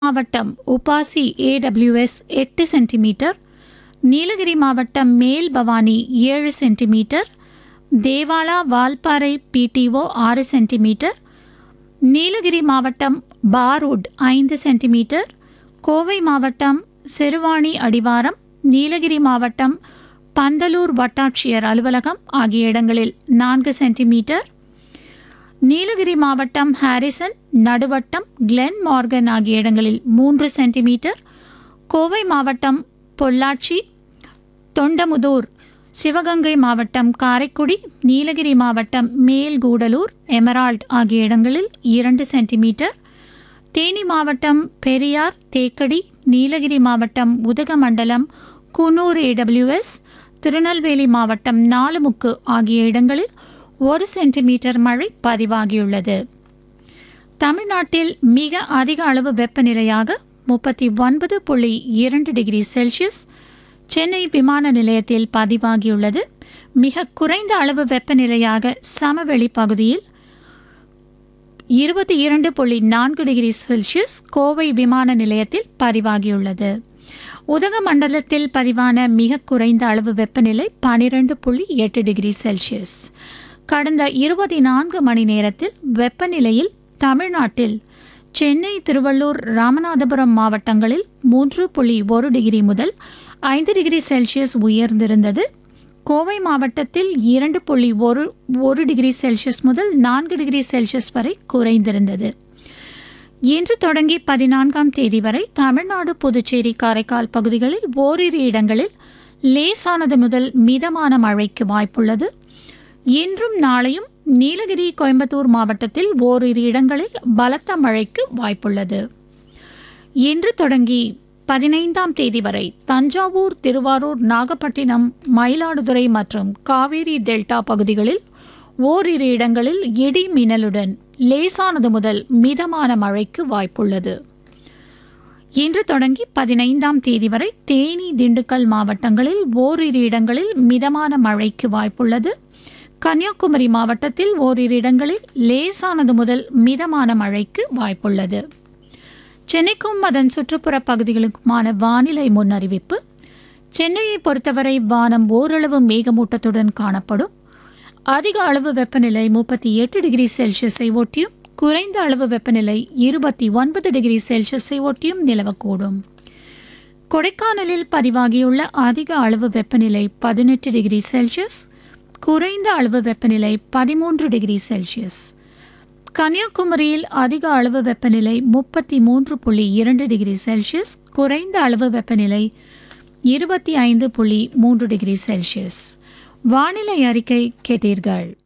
மாவட்டம் உபாசி ஏடபிள்யூஎஸ் எட்டு சென்டிமீட்டர் நீலகிரி மாவட்டம் மேல் பவானி ஏழு சென்டிமீட்டர் தேவாலா வால்பாறை பிடிஓ ஆறு சென்டிமீட்டர் நீலகிரி மாவட்டம் பாரூட் ஐந்து சென்டிமீட்டர் கோவை மாவட்டம் சிறுவாணி அடிவாரம் நீலகிரி மாவட்டம் பந்தலூர் வட்டாட்சியர் அலுவலகம் ஆகிய இடங்களில் நான்கு சென்டிமீட்டர் நீலகிரி மாவட்டம் ஹாரிசன் நடுவட்டம் கிளென் மார்கன் ஆகிய இடங்களில் மூன்று சென்டிமீட்டர் கோவை மாவட்டம் பொள்ளாச்சி தொண்டமுதூர் சிவகங்கை மாவட்டம் காரைக்குடி நீலகிரி மாவட்டம் மேல்கூடலூர் எமரால்ட் ஆகிய இடங்களில் இரண்டு சென்டிமீட்டர் தேனி மாவட்டம் பெரியார் தேக்கடி நீலகிரி மாவட்டம் உதகமண்டலம் குன்னூர் ஏடபிள்யூஎஸ் திருநெல்வேலி மாவட்டம் நாலுமுக்கு ஆகிய இடங்களில் ஒரு சென்டிமீட்டர் மழை பதிவாகியுள்ளது தமிழ்நாட்டில் மிக அதிக அளவு வெப்பநிலையாக முப்பத்தி ஒன்பது புள்ளி இரண்டு டிகிரி செல்சியஸ் சென்னை விமான நிலையத்தில் பதிவாகியுள்ளது மிக குறைந்த அளவு வெப்பநிலையாக சமவெளி பகுதியில் இருபத்தி இரண்டு புள்ளி நான்கு டிகிரி செல்சியஸ் கோவை விமான நிலையத்தில் பதிவாகியுள்ளது உதகமண்டலத்தில் பதிவான மிக குறைந்த அளவு வெப்பநிலை பனிரெண்டு புள்ளி எட்டு டிகிரி செல்சியஸ் கடந்த இருபத்தி நான்கு மணி நேரத்தில் வெப்பநிலையில் தமிழ்நாட்டில் சென்னை திருவள்ளூர் ராமநாதபுரம் மாவட்டங்களில் மூன்று புள்ளி ஒரு டிகிரி முதல் ஐந்து டிகிரி செல்சியஸ் உயர்ந்திருந்தது கோவை மாவட்டத்தில் இரண்டு புள்ளி ஒரு ஒரு டிகிரி செல்சியஸ் முதல் நான்கு டிகிரி செல்சியஸ் வரை குறைந்திருந்தது இன்று தொடங்கி பதினான்காம் தேதி வரை தமிழ்நாடு புதுச்சேரி காரைக்கால் பகுதிகளில் ஓரிரு இடங்களில் லேசானது முதல் மிதமான மழைக்கு வாய்ப்புள்ளது இன்றும் நாளையும் நீலகிரி கோயம்புத்தூர் மாவட்டத்தில் ஓரிரு இடங்களில் பலத்த மழைக்கு வாய்ப்புள்ளது இன்று தொடங்கி பதினைந்தாம் தேதி வரை தஞ்சாவூர் திருவாரூர் நாகப்பட்டினம் மயிலாடுதுறை மற்றும் காவேரி டெல்டா பகுதிகளில் ஓரிரு இடங்களில் இடி மின்னலுடன் லேசானது முதல் மிதமான மழைக்கு வாய்ப்புள்ளது இன்று தொடங்கி பதினைந்தாம் தேதி வரை தேனி திண்டுக்கல் மாவட்டங்களில் ஓரிரு இடங்களில் மிதமான மழைக்கு வாய்ப்புள்ளது கன்னியாகுமரி மாவட்டத்தில் ஓரிரு இடங்களில் லேசானது முதல் மிதமான மழைக்கு வாய்ப்புள்ளது சென்னைக்கும் அதன் சுற்றுப்புற பகுதிகளுக்குமான வானிலை முன்னறிவிப்பு சென்னையை பொறுத்தவரை வானம் ஓரளவு மேகமூட்டத்துடன் காணப்படும் அதிக அளவு வெப்பநிலை முப்பத்தி எட்டு டிகிரி செல்சியஸை ஒட்டியும் குறைந்த அளவு வெப்பநிலை இருபத்தி ஒன்பது டிகிரி செல்சியஸை ஒட்டியும் நிலவக்கூடும் கொடைக்கானலில் பதிவாகியுள்ள அதிக அளவு வெப்பநிலை பதினெட்டு டிகிரி செல்சியஸ் குறைந்த அளவு வெப்பநிலை பதிமூன்று டிகிரி செல்சியஸ் கன்னியாகுமரியில் அதிக அளவு வெப்பநிலை முப்பத்தி மூன்று புள்ளி இரண்டு டிகிரி செல்சியஸ் குறைந்த அளவு வெப்பநிலை இருபத்தி ஐந்து புள்ளி மூன்று டிகிரி செல்சியஸ் வானிலை அறிக்கை கேட்டீர்கள்